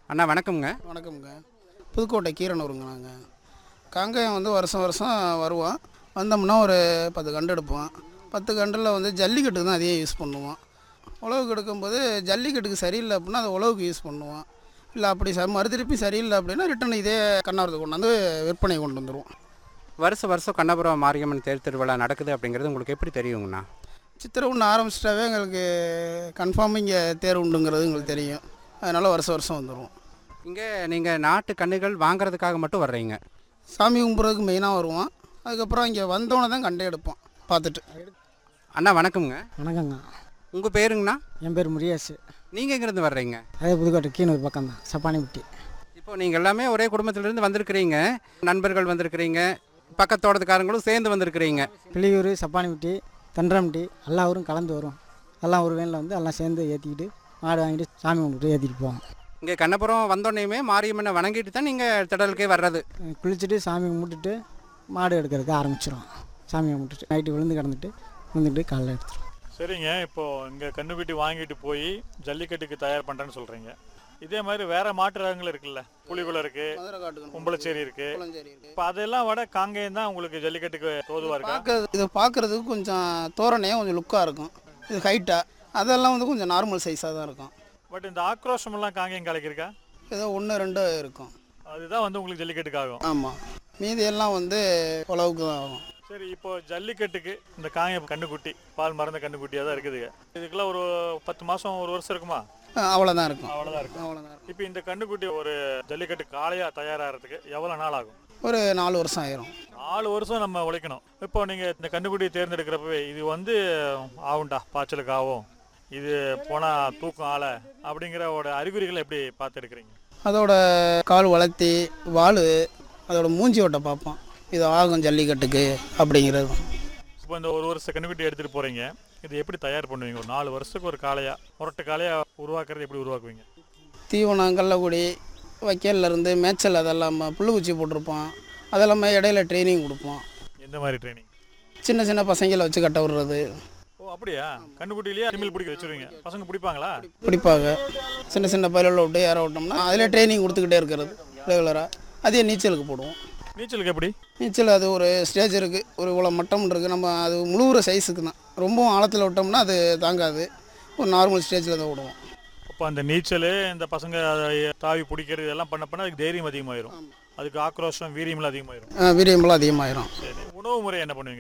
அண்ணா வணக்கம்ங்க வணக்கம்ங்க புதுக்கோட்டை கீரனூருங்க நாங்கள் காங்கேயம் வந்து வருஷம் வருஷம் வருவோம் வந்தோம்னா ஒரு பத்து கண்டு எடுப்போம் பத்து கண்டில் வந்து ஜல்லிக்கட்டுக்கு தான் அதிகம் யூஸ் பண்ணுவோம் உழவுக்கு எடுக்கும்போது ஜல்லிக்கட்டுக்கு சரியில்லை அப்படின்னா அதை உழவுக்கு யூஸ் பண்ணுவோம் இல்லை அப்படி ச மறுதிருப்பி சரியில்லை அப்படின்னா ரிட்டன் இதே கண்ணாரத்துக்கு கொண்டாந்து விற்பனை கொண்டு வந்துடுவோம் வருஷம் வருஷம் கண்ணபுரம் மாரியம்மன் தேர் திருவிழா நடக்குது அப்படிங்கிறது உங்களுக்கு எப்படி தெரியுங்கண்ணா சித்திரை ஒன்று ஆரம்பிச்சிட்டாவே எங்களுக்கு கன்ஃபார்ம் இங்கே தேர் உண்டுங்கிறது எங்களுக்கு தெரியும் அதனால் வருஷம் வருஷம் வந்துடுவோம் இங்கே நீங்கள் நாட்டு கன்றுகள் வாங்குறதுக்காக மட்டும் வர்றீங்க சாமி கும்பிட்றதுக்கு மெயினாக வருவோம் அதுக்கப்புறம் இங்கே வந்தோடனே தான் கண்டே எடுப்போம் பார்த்துட்டு அண்ணா வணக்கம்ங்க வணக்கங்க உங்கள் பேருங்கண்ணா என் பேர் முரியாசு நீங்கள் எங்கேருந்து வர்றீங்க அதே புதுக்கோட்டை கீழூர் பக்கம் தான் சப்பானிப்பட்டி இப்போ நீங்கள் எல்லாமே ஒரே குடும்பத்திலேருந்து வந்திருக்கிறீங்க நண்பர்கள் வந்திருக்கிறீங்க பக்கத்தோட்டத்துக்காரங்களும் சேர்ந்து வந்திருக்கிறீங்க பிள்ளையூர் சப்பானிப்பட்டி தண்டரம்பட்டி எல்லா ஊரும் கலந்து வரும் எல்லாம் ஒரு வேனில் வந்து எல்லாம் சேர்ந்து ஏற்றிக்கிட்டு மாடு வாங்கிட்டு சாமி கும்பிட்டு ஏற்றிட்டு போவோம் இங்கே கண்ணபுரம் வந்தோடனேயுமே மாரியம்மனை வணங்கிட்டு தான் நீங்கள் திடலுக்கே வர்றது குளிச்சுட்டு சாமி கும்பிட்டுட்டு மாடு எடுக்கிறதுக்கு ஆரம்பிச்சிடும் சாமி கும்பிட்டுட்டு நைட்டு விழுந்து கிடந்துட்டு வந்துட்டு காலைல எடுத்துருவோம் சரிங்க இப்போ இங்கே கண்ணுக்குட்டி வாங்கிட்டு போய் ஜல்லிக்கட்டுக்கு தயார் பண்ணுறேன்னு சொல்கிறீங்க இதே மாதிரி வேற மாட்டு ரகங்கள் இருக்குல்ல புலிகுளம் இருக்கு மதுரை காட்டுக்கு கும்பலச்சேரி இருக்கு குளஞ்சேரி இருக்கு இப்போ அதெல்லாம் விட காங்கேயம் தான் உங்களுக்கு ஜல்லிக்கட்டுக்கு தோதுவா இருக்கா பார்க்கறது இது பார்க்குறதுக்கு கொஞ்சம் தோரணையாக கொஞ்சம் லுக்காக இருக்கும் இது ஹைட்டாக அதெல்லாம் வந்து கொஞ்சம் நார்மல் சைஸாக தான் இருக்கும் பட் இந்த ஆக்ரோஷம் எல்லாம் காங்கேயம் கலக்கிருக்கா ஏதோ ஒன்று ரெண்டு இருக்கும் அதுதான் வந்து உங்களுக்கு ஜல்லிக்கட்டுக்கு ஆகும் ஆமாம் மீதி எல்லாம் வந்து உழவுக்கு தான் ஆகும் சரி இப்போ ஜல்லிக்கட்டுக்கு இந்த காங்கேயம் கண்ணுக்குட்டி பால் மறந்த கண்ணுக்குட்டியாக தான் இருக்குதுங்க இதுக்கெல்லாம் ஒரு பத்து மாதம் ஒரு வருஷம் இருக்குமா அவ்வளோதான் இருக்கும் அவ்வளோதான் இருக்கும் அவ்வளோதான் இருக்கும் இப்போ இந்த கண்ணுக்குட்டி ஒரு ஜல்லிக்கட்டு காளையாக தயாராகிறதுக்கு எவ்வளோ நாள் ஆகும் ஒரு நாலு வருஷம் ஆயிரும் நாலு வருஷம் நம்ம உழைக்கணும் இப்போ நீங்கள் இந்த கண்டுபிடியை தேர்ந்தெடுக்கிறப்பவே இது வந்து ஆகும்டா பாய்ச்சலுக்கு ஆகும் இது போனால் தூக்கம் ஆளை அப்படிங்கிற ஒரு அறிகுறிகளை எப்படி பார்த்து எடுக்கிறீங்க அதோட கால் வளர்த்தி வால் அதோட மூஞ்சி ஓட்டை பார்ப்போம் இது ஆகும் ஜல்லிக்கட்டுக்கு அப்படிங்கிறது இப்போ இந்த ஒரு வருஷம் கண்டுபிடி எடுத்துகிட்டு போகிறீங்க இது எப்படி தயார் பண்ணுவீங்க ஒரு நாலு வருஷத்துக்கு ஒரு காளையா முரட்டு காளையா உருவாக்குறது எப்படி உருவாக்குவீங்க தீவனம் கள்ளக்குடி வைக்கல்லேருந்து மேய்ச்சல் அதெல்லாம் புல்லுக்குச்சி போட்டிருப்போம் அதெல்லாமே இடையில ட்ரைனிங் கொடுப்போம் எந்த மாதிரி ட்ரைனிங் சின்ன சின்ன பசங்களை வச்சு கட்ட விடுறது ஓ அப்படியா கண்ணுக்குட்டிலேயே அனிமல் பிடிக்க வச்சுருவீங்க பசங்க பிடிப்பாங்களா பிடிப்பாங்க சின்ன சின்ன பயிலில் விட்டு ஏற விட்டோம்னா அதில் ட்ரைனிங் கொடுத்துக்கிட்டே இருக்கிறது ரெகுலராக அதே நீச்சலுக்கு போடுவோம் நீச்சலுக்கு எப்படி நீச்சல் அது ஒரு ஸ்டேஜ் இருக்குது ஒரு இவ்வளோ மட்டம் இருக்குது நம்ம அது முழுகிற சைஸுக்கு தான் ரொம்பவும் ஆழத்தில் விட்டோம்னா அது தாங்காது ஒரு நார்மல் ஸ்டேஜில் தான் விடுவோம் அப்போ அந்த நீச்சல் இந்த பசங்க அதை தாவி பிடிக்கிறது இதெல்லாம் பண்ண பண்ண அதுக்கு தைரியம் அதிகமாயிரும் அதுக்கு ஆக்ரோஷம் வீரியமெல்லாம் அதிகமாயிரும் வீரியமெல்லாம் அதிகமாயிரும் சரி உணவு முறை என்ன பண்ணுவீங்க